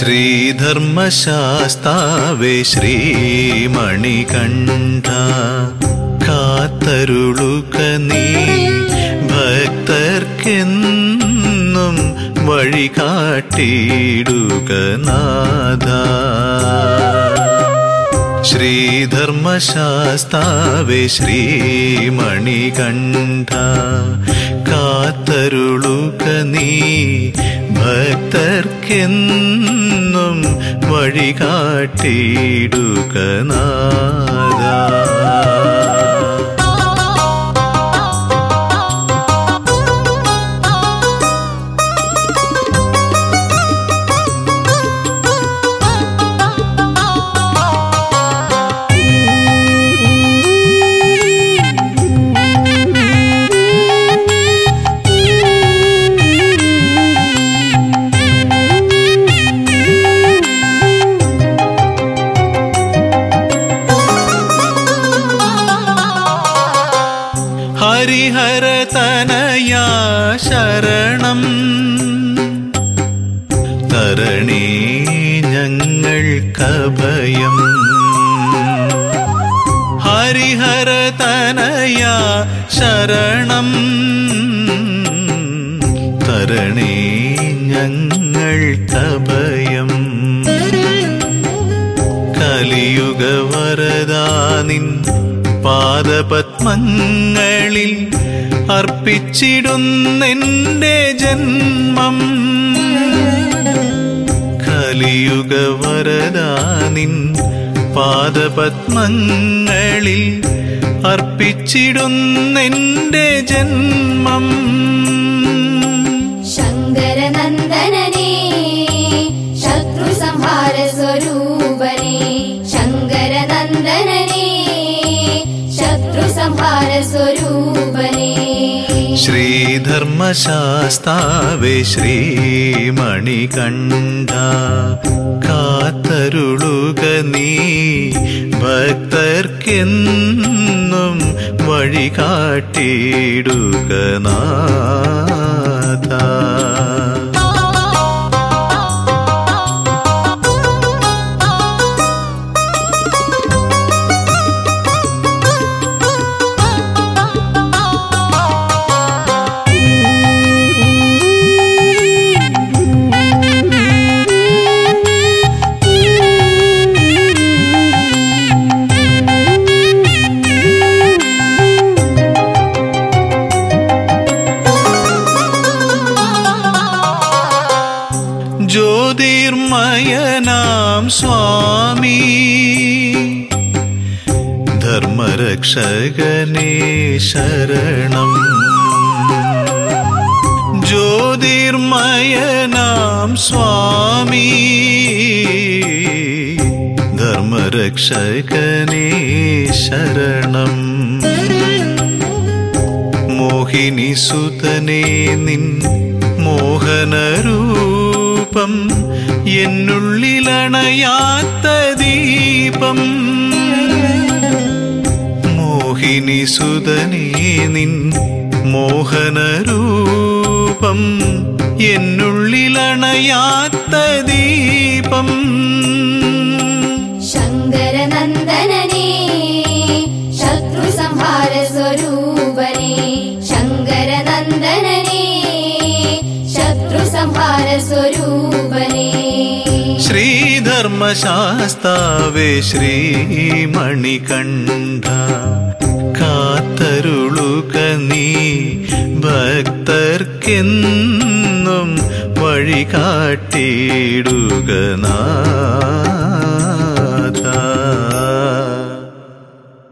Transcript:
ശ്രീധർമ്മശാസ്താവേ ശ്രീമണികണ്ഠ കാത്തരുളുക നീ ഭക്തർക്കെന്നും വഴി കാട്ടിയിടുക നാഥ ശ്രീധർമ്മശാസ്താവേ ശ്രീമണികണ്ഠ കാത്തരുളുക നീ ഭക്തർക്കെന്നും വഴി കാട്ടിയിടുക നാഥ ഹരിഹരതനയാ ശരണം തരണേ ഞങ്ങൾക്കഭയം ഹരിഹരതനയാ ശരണം തരണേ ഞങ്ങൾക്കഭയം കലിയുഗ വരദാനിൻ പാദപത്മങ്ങളിൽ അർപ്പിച്ചിടുന്നെന്റെ ജന്മം കലിയുഗ വരദാനിൻ പാദപത്മങ്ങളിൽ അർപ്പിച്ചിടുന്നെന്റെ ജന്മം ശങ്കരനന്ദനനേ ശത്രു സംഹാര സ്വരൂപനേ ശങ്കരനന്ദനനേ ശത്രു സംഹാര സ്വരൂപനേ ശ്രീധർമ്മശാസ്താവേ ശ്രീമണികണ്ഠ കാത്തരുളുക നീ ഭക്തർക്കെന്നും വഴി കാട്ടിയിടുക നാഥ ജ്യോതിർമയനാം സ്വാമി ധർമ്മരക്ഷകനേ ശരണം ജ്യോതിർമയനാം സ്വാമി ധർമ്മരക്ഷകനേ ശരണം മോഹിനി സുതനേ നിൻ മോഹനരൂപം എന്നുള്ളിലണയാത്ത ദീപം മോഹിനി സുതനേ നിൻ മോഹനരൂപം എന്നുള്ളിലണയാത്ത ദീപം ശങ്കരനന്ദനനേ ശത്രു സംഹാര സ്വരൂപനേ ശങ്കരനന്ദനനേ ശത്രു സംഹാര സ്വരൂപനേ ശ്രീധർമ്മശാസ്താവേ ശ്രീമണികണ്ഠ കാത്തരുളുക നീ ഭക്തർക്കെന്നും വഴി കാട്ടിയിടുക നാഥ